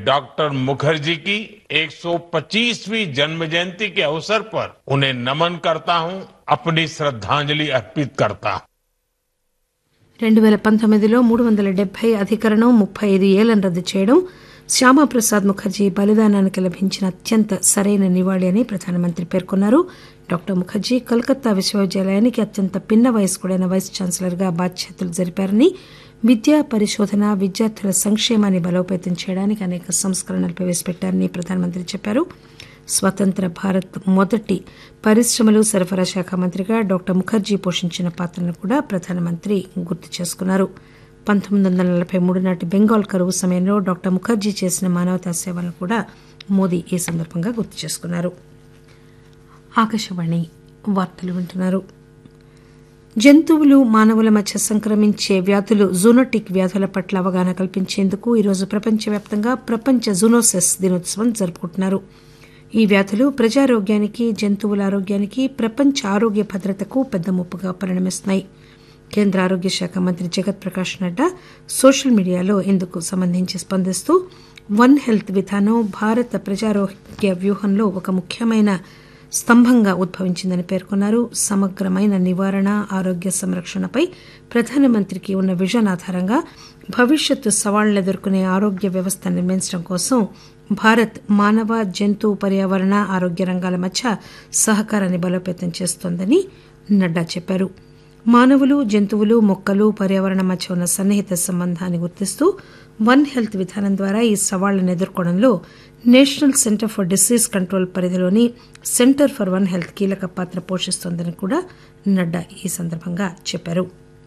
doctor Mukherjee की 125वीं जन्म जयंती के अवसर पर उन्हें नमन करता हूं अपनी श्रद्धांजलि अर्पित करता हूं రెండు పేల పంతొమ్మిదిలో మూడు వందల డెబ్బై అధికరణం ముప్పై ఐదు ఏళ్లను రద్దు చేయడం శ్యామాప్రసాద్ ముఖర్జీ బలిదానానికి లభించిన అత్యంత సరైన నివాళి అని ప్రధానమంత్రి పేర్కొన్నారు డాక్టర్ ముఖర్జీ కలకత్తా విశ్వవిద్యాలయానికి అత్యంత పిన్న వయస్కుడైన వైస్ ఛాన్సలర్గా బాధ్యతలు జరిపారని విద్య పరిశోధన విద్యార్థుల సంక్షేమాన్ని బలోపేతం చేయడానికి అనేక సంస్కరణలు ప్రవేశపెట్టారని ప్రధానమంత్రి చెప్పారు స్వతంత్ర భారత్ మొదటి పరిశ్రమలు సరఫరా శాఖ మంత్రిగా డాక్టర్ ముఖర్జీ పోషించిన పాత్రను కూడా ప్రధానమంత్రి గుర్తు చేసుకున్నారు పంతొమ్మిది వందల నలభై మూడు నాటి బెంగాల్ కరువు సమయంలో డాక్టర్ ముఖర్జీ చేసిన మానవతా సేవలను కూడా మోదీ ఈ సందర్భంగా గుర్తు చేసుకున్నారు ఆకాశవాణి వార్తలు వింటున్నారు జంతువులు మానవుల మధ్య సంక్రమించే వ్యాధులు జూనోటిక్ వ్యాధుల పట్ల అవగాహన కల్పించేందుకు ఈరోజు ప్రపంచవ్యాప్తంగా ప్రపంచ జూనోసెస్ దినోత్సవం జరుపుకుంటున్నారు ఈ వ్యాధులు ప్రజారోగ్యానికి జంతువుల ఆరోగ్యానికి ప్రపంచ ఆరోగ్య భద్రతకు పెద్ద ముప్పుగా పరిణమిస్తున్నాయి కేంద్ర ఆరోగ్య శాఖ మంత్రి జగత్ ప్రకాష్ నడ్డా సోషల్ మీడియాలో ఇందుకు సంబంధించి స్పందిస్తూ వన్ హెల్త్ విధానం భారత ప్రజారోగ్య వ్యూహంలో ఒక ముఖ్యమైన స్తంభంగా ఉద్భవించిందని పేర్కొన్నారు సమగ్రమైన నివారణ ఆరోగ్య సంరక్షణపై ప్రధానమంత్రికి ఉన్న విజన్ ఆధారంగా భవిష్యత్తు సవాళ్లను ఎదుర్కొనే ఆరోగ్య వ్యవస్థ నిర్మించడం కోసం భారత్ మానవ జంతు పర్యావరణ ఆరోగ్య రంగాల మధ్య సహకారాన్ని బలోపేతం చేస్తోందని నడ్డా చెప్పారు మానవులు జంతువులు మొక్కలు పర్యావరణం మధ్య ఉన్న సన్నిహిత సంబంధాన్ని గుర్తిస్తూ వన్ హెల్త్ విధానం ద్వారా ఈ సవాళ్లను ఎదుర్కోవడంలో national centre for disease control పరిధిలోని సెంటర్ ఫర్ వన్ హెల్త్ కీలక పాత్ర పోషిస్తోందని కూడా నడ్డా ఈ సందర్భంగా చెప్పారు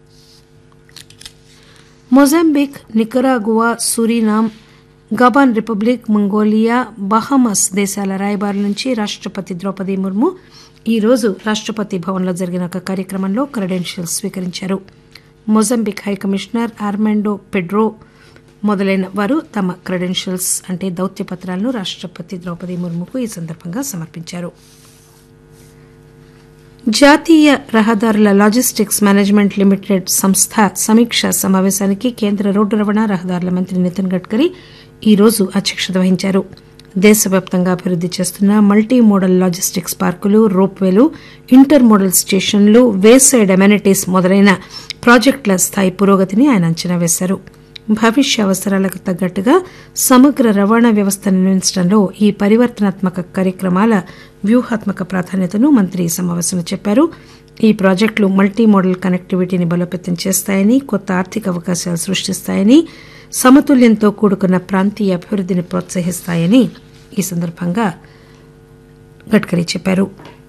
Mozambique Nicaragua Suriname Gabon republic Mongolia Bahamas దేశాల రాయబారుల నుంచి రాష్టపతి ద్రౌపది ముర్ము ఈరోజు రాష్టపతి భవన్లో జరిగిన ఒక కార్యక్రమంలో క్రెడెన్షియల్స్ స్వీకరించారు మొజంబిక్ హైకమిషనర్ ఆర్మాండో పెడ్రో మొదలైన వారు తమ క్రెడెన్షియల్స్ అంటే దౌత్య పత్రాలను రాష్టపతి ద్రౌపది ముర్ముకు ఈ సందర్భంగా సమర్పించారు జాతీయ రహదారుల లాజిస్టిక్స్ మేనేజ్మెంట్ లిమిటెడ్ సంస్థ సమీక్ష సమావేశానికి కేంద్ర రోడ్డు రవాణా రహదారుల మంత్రి నితిన్ గడ్కరీ ఈరోజు అధ్యక్షత వహించారు దేశవ్యాప్తంగా అభివృద్ది చేస్తున్న మల్టీ మోడల్ లాజిస్టిక్స్ పార్కులు రోప్వేలు ఇంటర్ మోడల్ స్టేషన్లు వేసైడ్ అమెనిటీస్ మొదలైన ప్రాజెక్టుల స్థాయి పురోగతిని ఆయన అంచనా వేశారు భవిష్య అవసరాలకు తగ్గట్టుగా సమగ్ర రవాణా వ్యవస్థ నిర్మించడంలో ఈ పరివర్తనాత్మక కార్యక్రమాల వ్యూహాత్మక ప్రాధాన్యతను మంత్రి ఈ సమావేశంలో చెప్పారు ఈ ప్రాజెక్టులు మల్టీ మోడల్ కనెక్టివిటీని బలోపేతం చేస్తాయని కొత్త ఆర్థిక అవకాశాలు సృష్టిస్తాయని సమతుల్యంతో కూడుకున్న ప్రాంతీయ అభివృద్దిని ప్రోత్సహిస్తాయని ఈ సందర్భంగా గడ్కరీ చెప్పారు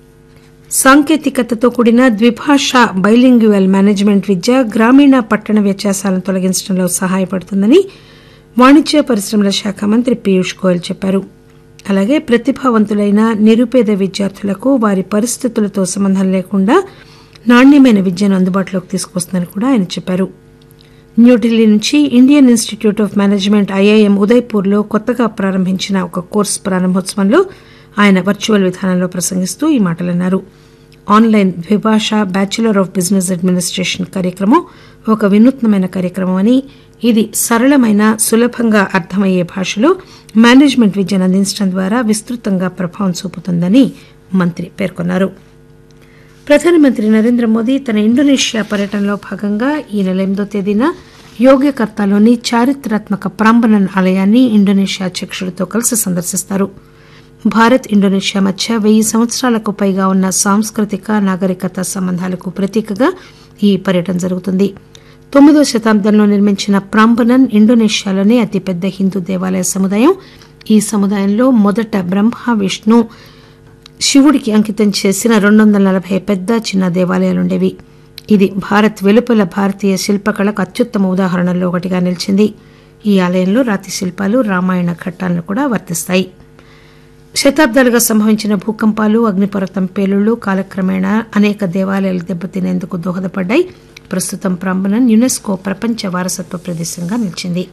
సాంకేతికతతో కూడిన ద్విభాషా బైలింగ్యువల్ మేనేజ్మెంట్ విద్య గ్రామీణ పట్టణ వ్యత్యాసాలను తొలగించడంలో సహాయపడుతుందని వాణిజ్య పరిశ్రమల శాఖ మంత్రి పీయూష్ గోయల్ చెప్పారు అలాగే ప్రతిభావంతులైన నిరుపేద విద్యార్థులకు వారి పరిస్థితులతో సంబంధం లేకుండా నాణ్యమైన విద్యను అందుబాటులోకి తీసుకొస్తుందని కూడా ఆయన చెప్పారు న్యూఢిల్లీ నుంచి Indian Institute of Management IIM ఉదయ్పూర్లో కొత్తగా ప్రారంభించిన ఒక కోర్సు ప్రారంభోత్సవంలో ఆయన వర్చువల్ విధానంలో ప్రసంగిస్తూ ఈ మాటలన్నారు ఆన్లైన్ ద్విభాష బ్యాచులర్ ఆఫ్ బిజినెస్ అడ్మినిస్ట్రేషన్ కార్యక్రమం ఒక వినూత్నమైన కార్యక్రమం అని ఇది సరళమైన సులభంగా అర్థమయ్యే భాషలో మేనేజ్మెంట్ విద్యను అందించడం ద్వారా విస్తృతంగా ప్రభావం చూపుతుందని మంత్రి పేర్కొన్నారు ప్రధానమంత్రి నరేంద్ర మోదీ తన ఇండోనేషియా పర్యటనలో భాగంగా ఈ నెల ఎనిమిదో తేదీన యోగ్యకర్తాలోని చారిత్రాత్మక ప్రాంబనన్ ఆలయాన్ని ఇండోనేషియా అధ్యక్షుడితో కలిసి సందర్శిస్తారు భారత్ ఇండోనేషియా మధ్య వెయ్యి సంవత్సరాలకు పైగా ఉన్న సాంస్కృతిక నాగరికత సంబంధాలకు ప్రతీకగా ఈ పర్యటన జరుగుతుంది తొమ్మిదో శతాబ్దంలో నిర్మించిన ప్రాంబనన్ ఇండోనేషియాలోనే అతిపెద్ద హిందూ దేవాలయ సముదాయం ఈ సముదాయంలో మొదట బ్రహ్మ విష్ణు శివుడికి అంకితం చేసిన రెండు వందల నలభై పెద్ద చిన్న దేవాలయాలుండేవి ఇది భారత్ వెలుపల భారతీయ శిల్పకళకు అత్యుత్తమ ఉదాహరణల్లో ఒకటిగా నిలిచింది ఈ ఆలయంలో రాతి శిల్పాలు రామాయణ ఘట్టాలను కూడా వర్తిస్తాయి శతాబ్దాలుగా సంభవించిన భూకంపాలు అగ్నిపర్వతం పేలుళ్లు కాలక్రమేణా అనేక దేవాలయాలు దెబ్బతినేందుకు దోహదపడ్డాయి ప్రస్తుతం ప్రాంబణం యునెస్కో ప్రపంచ వారసత్వ ప్రదేశంగా నిలిచింది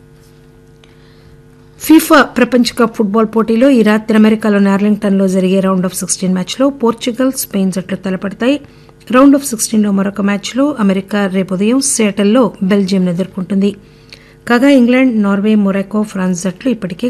ఫీఫా ప్రపంచ కప్ ఫుట్బాల్ పోటీలో ఈ రాత్రి అమెరికాలోని ఆర్లింగ్టన్లో జరిగే రౌండ్ ఆఫ్ సిక్స్టీన్ మ్యాచ్లో పోర్చుగల్ స్పెయిన్ జట్లు తలపడతాయి రౌండ్ ఆఫ్ సిక్స్టీన్లో మరొక మ్యాచ్లో అమెరికా రేపు ఉదయం సియాటల్లో బెల్జియంను ఎదుర్కొంటుంది కాగా ఇంగ్లాండ్ నార్వే మొరాకో ఫ్రాన్స్ జట్లు ఇప్పటికే